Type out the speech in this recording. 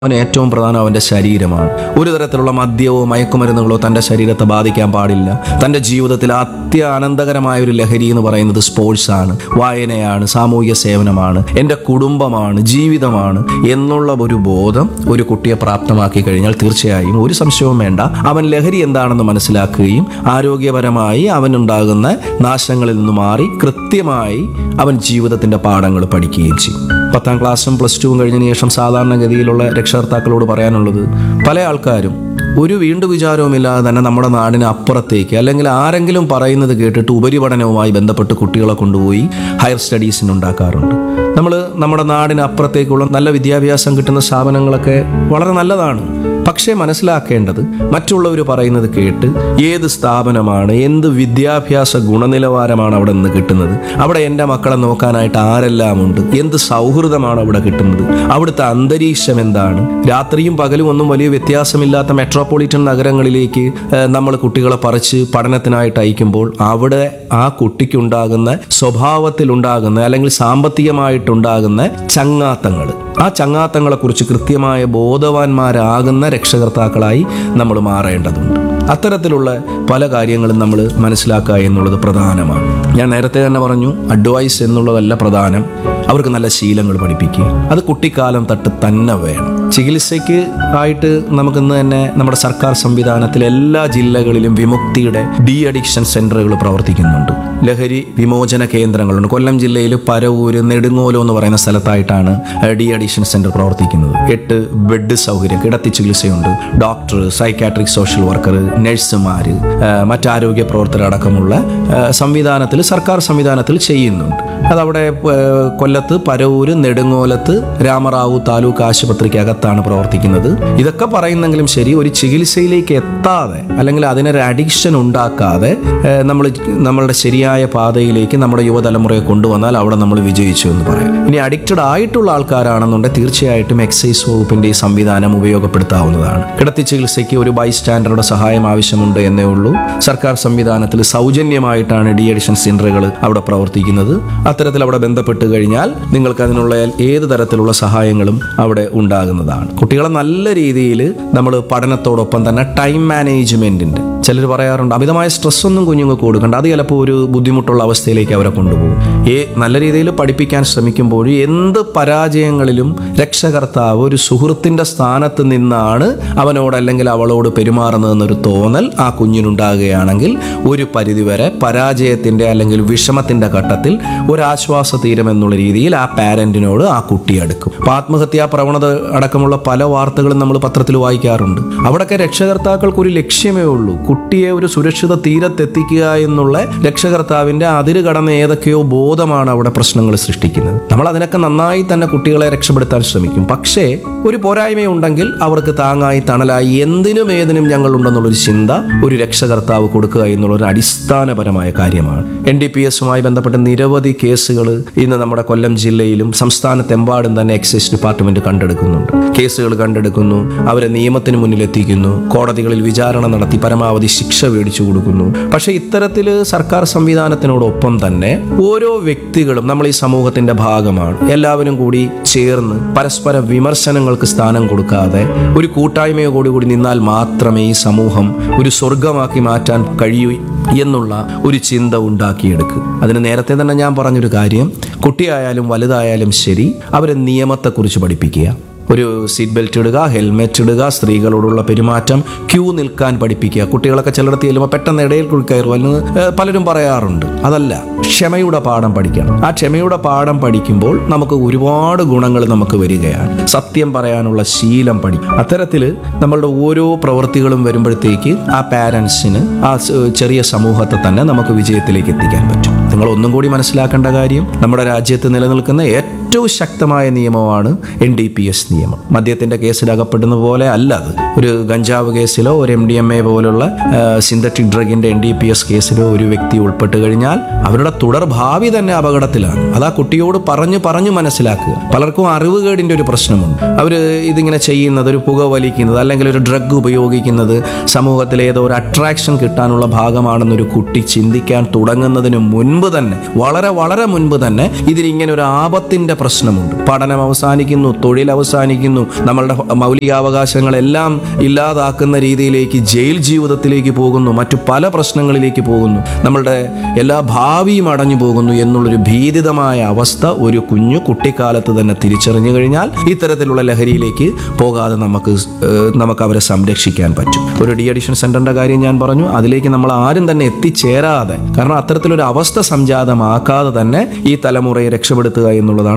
അവന് ഏറ്റവും പ്രധാനം അവന്റെ ശരീരമാണ് ഒരു തരത്തിലുള്ള മദ്യമോ മയക്കുമരുന്നുകളോ തന്റെ ശരീരത്തെ ബാധിക്കാൻ പാടില്ല തന്റെ ജീവിതത്തിൽ അത്യാനന്ദകരമായ ഒരു ലഹരി എന്ന് പറയുന്നത് സ്പോർട്സ് ആണ് വായനയാണ് സാമൂഹിക സേവനമാണ് എൻ്റെ കുടുംബമാണ് ജീവിതമാണ് എന്നുള്ള ഒരു ബോധം ഒരു കുട്ടിയെ പ്രാപ്തമാക്കി കഴിഞ്ഞാൽ തീർച്ചയായും ഒരു സംശയവും വേണ്ട അവൻ ലഹരി എന്താണെന്ന് മനസ്സിലാക്കുകയും ആരോഗ്യപരമായി അവനുണ്ടാകുന്ന നാശങ്ങളിൽ നിന്ന് മാറി കൃത്യമായി അവൻ ജീവിതത്തിന്റെ പാഠങ്ങൾ പഠിക്കുകയും ചെയ്യും പത്താം ക്ലാസ്സും പ്ലസ് ടുവും കഴിഞ്ഞതിന് ശേഷം സാധാരണഗതിയിലുള്ള രക്ഷകർത്താക്കളോട് പറയാനുള്ളത് പല ആൾക്കാരും ഒരു വീണ്ടു വിചാരവുമില്ലാതെ തന്നെ നമ്മുടെ നാടിന് അപ്പുറത്തേക്ക് അല്ലെങ്കിൽ ആരെങ്കിലും പറയുന്നത് കേട്ടിട്ട് ഉപരിപഠനവുമായി ബന്ധപ്പെട്ട് കുട്ടികളെ കൊണ്ടുപോയി ഹയർ സ്റ്റഡീസിന് ഉണ്ടാക്കാറുണ്ട് നമ്മൾ നമ്മുടെ നാടിന് അപ്പുറത്തേക്കുള്ള നല്ല വിദ്യാഭ്യാസം കിട്ടുന്ന സ്ഥാപനങ്ങളൊക്കെ വളരെ നല്ലതാണ് പക്ഷേ മനസ്സിലാക്കേണ്ടത് മറ്റുള്ളവർ പറയുന്നത് കേട്ട് ഏത് സ്ഥാപനമാണ് എന്ത് വിദ്യാഭ്യാസ ഗുണനിലവാരമാണ് അവിടെ നിന്ന് കിട്ടുന്നത് അവിടെ എൻ്റെ മക്കളെ നോക്കാനായിട്ട് ആരെല്ലാം ഉണ്ട് എന്ത് സൗഹൃദമാണ് അവിടെ കിട്ടുന്നത് അവിടുത്തെ അന്തരീക്ഷം എന്താണ് രാത്രിയും പകലും ഒന്നും വലിയ വ്യത്യാസമില്ലാത്ത മെട്രോപൊളിറ്റൻ നഗരങ്ങളിലേക്ക് നമ്മൾ കുട്ടികളെ പറിച്ച് പഠനത്തിനായിട്ട് അയക്കുമ്പോൾ അവിടെ ആ കുട്ടിക്കുണ്ടാകുന്ന സ്വഭാവത്തിലുണ്ടാകുന്ന അല്ലെങ്കിൽ സാമ്പത്തികമായിട്ടുണ്ടാകുന്ന ചങ്ങാത്തങ്ങൾ ആ ചങ്ങാത്തങ്ങളെ കുറിച്ച് കൃത്യമായ ബോധവാന്മാരാകുന്ന രക്ഷകർത്താക്കളായി നമ്മൾ മാറേണ്ടതുണ്ട് അത്തരത്തിലുള്ള പല കാര്യങ്ങളും നമ്മൾ മനസ്സിലാക്കുക എന്നുള്ളത് പ്രധാനമാണ് ഞാൻ നേരത്തെ തന്നെ പറഞ്ഞു അഡ്വൈസ് എന്നുള്ളതല്ല പ്രധാനം അവർക്ക് നല്ല ശീലങ്ങൾ പഠിപ്പിക്കുക അത് കുട്ടിക്കാലം തട്ട് തന്നെ വേണം ചികിത്സയ്ക്ക് ആയിട്ട് നമുക്കിന്ന് തന്നെ നമ്മുടെ സർക്കാർ സംവിധാനത്തിൽ എല്ലാ ജില്ലകളിലും വിമുക്തിയുടെ ഡി അഡിക്ഷൻ സെന്ററുകൾ പ്രവർത്തിക്കുന്നുണ്ട് ലഹരി വിമോചന കേന്ദ്രങ്ങളുണ്ട് കൊല്ലം ജില്ലയിൽ പരവൂര് നെടുങ്ങോലോ എന്ന് പറയുന്ന സ്ഥലത്തായിട്ടാണ് ഡി അഡിക്ഷൻ സെന്റർ പ്രവർത്തിക്കുന്നത് എട്ട് ബെഡ് സൗകര്യം കിടത്തി ചികിത്സയുണ്ട് ഡോക്ടർ സൈക്കാട്രിക് സോഷ്യൽ വർക്കർ നഴ്സുമാര് മറ്റാരോഗ്യ പ്രവർത്തകർ അടക്കമുള്ള സംവിധാനത്തിൽ സർക്കാർ സംവിധാനത്തിൽ ചെയ്യുന്നുണ്ട് അതവിടെ ഏഹ്, കൊല്ലത്ത് പരവൂര് നെടുങ്ങോലത്ത് രാമറാവു താലൂക്ക് ആശുപത്രിക്കകത്താണ് പ്രവർത്തിക്കുന്നത് ഇതൊക്കെ പറയുന്നെങ്കിലും ശരി ഒരു ചികിത്സയിലേക്ക് എത്താതെ അല്ലെങ്കിൽ അതിനൊരു അഡിക്ഷൻ ഉണ്ടാക്കാതെ നമ്മൾ നമ്മളുടെ ശരിയായ പാതയിലേക്ക് നമ്മുടെ യുവതലമുറയെ കൊണ്ടുവന്നാൽ അവിടെ നമ്മൾ വിജയിച്ചു എന്ന് പറയാം ഇനി അഡിക്റ്റഡ് ആയിട്ടുള്ള ആൾക്കാരാണെന്നുണ്ടെങ്കിൽ തീർച്ചയായിട്ടും എക്സൈസ് വകുപ്പിന്റെ ഈ സംവിധാനം ഉപയോഗപ്പെടുത്താവുന്നതാണ് കിടത്തി ചികിത്സയ്ക്ക് ഒരു ബൈസ്റ്റാൻഡറുടെ സഹായം ആവശ്യമുണ്ട് എന്നേ ഉള്ളൂ സർക്കാർ സംവിധാനത്തിൽ സൗജന്യമായിട്ടാണ് ഡി അഡിഷൻ സെന്ററുകൾ അവിടെ പ്രവർത്തിക്കുന്നത് അത്തരത്തിൽ അവിടെ ബന്ധപ്പെട്ട് കഴിഞ്ഞാൽ നിങ്ങൾക്ക് അതിനുള്ള ഏത് തരത്തിലുള്ള സഹായങ്ങളും അവിടെ ഉണ്ടാകുന്നതാണ് കുട്ടികളെ നല്ല രീതിയിൽ നമ്മൾ പഠനത്തോടൊപ്പം തന്നെ ടൈം മാനേജ്മെന്റിന്റെ ചിലർ പറയാറുണ്ട് അമിതമായ സ്ട്രെസ് ഒന്നും കുഞ്ഞുങ്ങൾക്ക് കൊടുക്കണ്ട അത് ചിലപ്പോൾ ഒരു ബുദ്ധിമുട്ടുള്ള അവസ്ഥയിലേക്ക് അവരെ കൊണ്ടുപോകും ഏ നല്ല രീതിയിൽ പഠിപ്പിക്കാൻ ശ്രമിക്കുമ്പോൾ എന്ത് പരാജയങ്ങളിലും രക്ഷകർത്താവ് ഒരു സുഹൃത്തിന്റെ സ്ഥാനത്ത് നിന്നാണ് അവനോട് അല്ലെങ്കിൽ അവളോട് പെരുമാറുന്നതെന്നൊരു തോന്നൽ ആ കുഞ്ഞിനുണ്ടാകുകയാണെങ്കിൽ ഒരു പരിധിവരെ പരാജയത്തിന്റെ അല്ലെങ്കിൽ വിഷമത്തിന്റെ ഘട്ടത്തിൽ ഒരു ആശ്വാസ തീരം എന്നുള്ള രീതിയിൽ ആ പാരന്റിനോട് ആ കുട്ടി അടുക്കും അപ്പൊ ആത്മഹത്യാ പ്രവണത അടക്കമുള്ള പല വാർത്തകളും നമ്മൾ പത്രത്തിൽ വായിക്കാറുണ്ട് അവിടെയൊക്കെ രക്ഷകർത്താക്കൾക്ക് ഒരു ലക്ഷ്യമേ ഉള്ളൂ കുട്ടിയെ ഒരു സുരക്ഷിത തീരത്തെത്തിക്കുക എന്നുള്ള രക്ഷകർത്താവിന്റെ അതിര് കടന്ന ഏതൊക്കെയോ ബോധമാണ് അവിടെ പ്രശ്നങ്ങൾ സൃഷ്ടിക്കുന്നത് നമ്മൾ അതിനൊക്കെ നന്നായി തന്നെ കുട്ടികളെ രക്ഷപ്പെടുത്താൻ ശ്രമിക്കും പക്ഷേ ഒരു പോരായ്മയുണ്ടെങ്കിൽ അവർക്ക് താങ്ങായി തണലായി എന്തിനും ഏതിനും ഞങ്ങൾ ഉണ്ടെന്നുള്ളൊരു ചിന്ത ഒരു രക്ഷകർത്താവ് കൊടുക്കുക എന്നുള്ള ഒരു അടിസ്ഥാനപരമായ കാര്യമാണ് എൻ ഡി പി എസുമായി ബന്ധപ്പെട്ട നിരവധി കേസുകൾ ഇന്ന് നമ്മുടെ കൊല്ലം ജില്ലയിലും സംസ്ഥാനത്തെമ്പാടും തന്നെ എക്സൈസ് ഡിപ്പാർട്ട്മെന്റ് കണ്ടെടുക്കുന്നുണ്ട് കേസുകൾ കണ്ടെടുക്കുന്നു അവരെ നിയമത്തിന് മുന്നിൽ എത്തിക്കുന്നു കോടതികളിൽ വിചാരണ നടത്തി പരമാവധി ശിക്ഷ മേടിച്ചു കൊടുക്കുന്നു പക്ഷേ ഇത്തരത്തിൽ സർക്കാർ സംവിധാനത്തിനോടൊപ്പം തന്നെ ഓരോ വ്യക്തികളും നമ്മൾ ഈ സമൂഹത്തിന്റെ ഭാഗമാണ് എല്ലാവരും കൂടി ചേർന്ന് പരസ്പര വിമർശനങ്ങൾക്ക് സ്ഥാനം കൊടുക്കാതെ ഒരു കൂട്ടായ്മയോ കൂടി കൂടി നിന്നാൽ മാത്രമേ ഈ സമൂഹം ഒരു സ്വർഗമാക്കി മാറ്റാൻ കഴിയൂ എന്നുള്ള ഒരു ചിന്ത ഉണ്ടാക്കിയെടുക്കുക അതിന് നേരത്തെ തന്നെ ഞാൻ പറഞ്ഞൊരു കാര്യം കുട്ടിയായാലും വലുതായാലും ശരി അവരെ നിയമത്തെക്കുറിച്ച് പഠിപ്പിക്കുക ഒരു സീറ്റ് ബെൽറ്റ് ഇടുക ഹെൽമെറ്റ് ഇടുക സ്ത്രീകളോടുള്ള പെരുമാറ്റം ക്യൂ നിൽക്കാൻ പഠിപ്പിക്കുക കുട്ടികളൊക്കെ ചിലയിടത്ത് ചെല്ലുമ്പോൾ പെട്ടെന്ന് ഇടയിൽ കൂടി കയറും എന്ന് ഏഹ്, പലരും പറയാറുണ്ട് അതല്ല ക്ഷമയുടെ പാഠം പഠിക്കണം ആ ക്ഷമയുടെ പാഠം പഠിക്കുമ്പോൾ നമുക്ക് ഒരുപാട് ഗുണങ്ങൾ നമുക്ക് വരികയാണ് സത്യം പറയാനുള്ള ശീലം പഠിക്കും അത്തരത്തിൽ നമ്മളുടെ ഓരോ പ്രവൃത്തികളും വരുമ്പോഴത്തേക്ക് ആ പാരൻസിന് ആ സ് ചെറിയ സമൂഹത്തെ തന്നെ നമുക്ക് വിജയത്തിലേക്ക് എത്തിക്കാൻ പറ്റും നിങ്ങൾ ഒന്നും കൂടി മനസ്സിലാക്കേണ്ട കാര്യം നമ്മുടെ രാജ്യത്ത് നിലനിൽക്കുന്ന ഏറ്റവും ശക്തമായ നിയമമാണ് എൻ ഡി പി എസ് നിയമം മദ്യത്തിന്റെ കേസിൽ അകപ്പെടുന്ന പോലെ അല്ല അത് ഒരു ഗഞ്ചാവ് കേസിലോ ഒരു എം ഡി എം എ പോലുള്ള സിന്തറ്റിക് ഡ്രഗിന്റെ എൻ ഡി പി എസ് കേസിലോ ഒരു വ്യക്തി ഉൾപ്പെട്ട് കഴിഞ്ഞാൽ അവരുടെ തുടർ ഭാവി തന്നെ അപകടത്തിലാണ് അത് ആ കുട്ടിയോട് പറഞ്ഞു പറഞ്ഞു മനസ്സിലാക്കുക പലർക്കും അറിവുകേടിന്റെ ഒരു പ്രശ്നമുണ്ട് അവർ ഇതിങ്ങനെ ചെയ്യുന്നത് ഒരു പുക വലിക്കുന്നത് അല്ലെങ്കിൽ ഒരു ഡ്രഗ് ഉപയോഗിക്കുന്നത് സമൂഹത്തിൽ ഏതോ ഒരു അട്രാക്ഷൻ കിട്ടാനുള്ള ഭാഗമാണെന്നൊരു കുട്ടി ചിന്തിക്കാൻ തുടങ്ങുന്നതിന് മുൻപ് തന്നെ വളരെ വളരെ മുൻപ് തന്നെ ഇതിനിങ്ങനെ ഒരു ആപത്തിന്റെ പ്രശ്നമുണ്ട് പഠനം അവസാനിക്കുന്നു തൊഴിൽ അവസാനിക്കുന്നു നമ്മളുടെ മൗലികാവകാശങ്ങളെല്ലാം ഇല്ലാതാക്കുന്ന രീതിയിലേക്ക് ജയിൽ ജീവിതത്തിലേക്ക് പോകുന്നു മറ്റു പല പ്രശ്നങ്ങളിലേക്ക് പോകുന്നു നമ്മളുടെ എല്ലാ ഭാവിയും അടഞ്ഞു പോകുന്നു എന്നുള്ളൊരു ഭീതിതമായ അവസ്ഥ ഒരു കുഞ്ഞു കുട്ടിക്കാലത്ത് തന്നെ തിരിച്ചറിഞ്ഞു കഴിഞ്ഞാൽ ഇത്തരത്തിലുള്ള ലഹരിയിലേക്ക് പോകാതെ നമുക്ക് ഏഹ്, നമുക്ക് അവരെ സംരക്ഷിക്കാൻ പറ്റും ഒരു ഡി അഡിഷൻ സെന്ററിന്റെ കാര്യം ഞാൻ പറഞ്ഞു അതിലേക്ക് നമ്മൾ ആരും തന്നെ എത്തിച്ചേരാതെ കാരണം അത്തരത്തിലൊരു അവസ്ഥ സംജാതമാക്കാതെ തന്നെ ഈ തലമുറയെ രക്ഷപ്പെടുത്തുക എന്നുള്ളതാണ്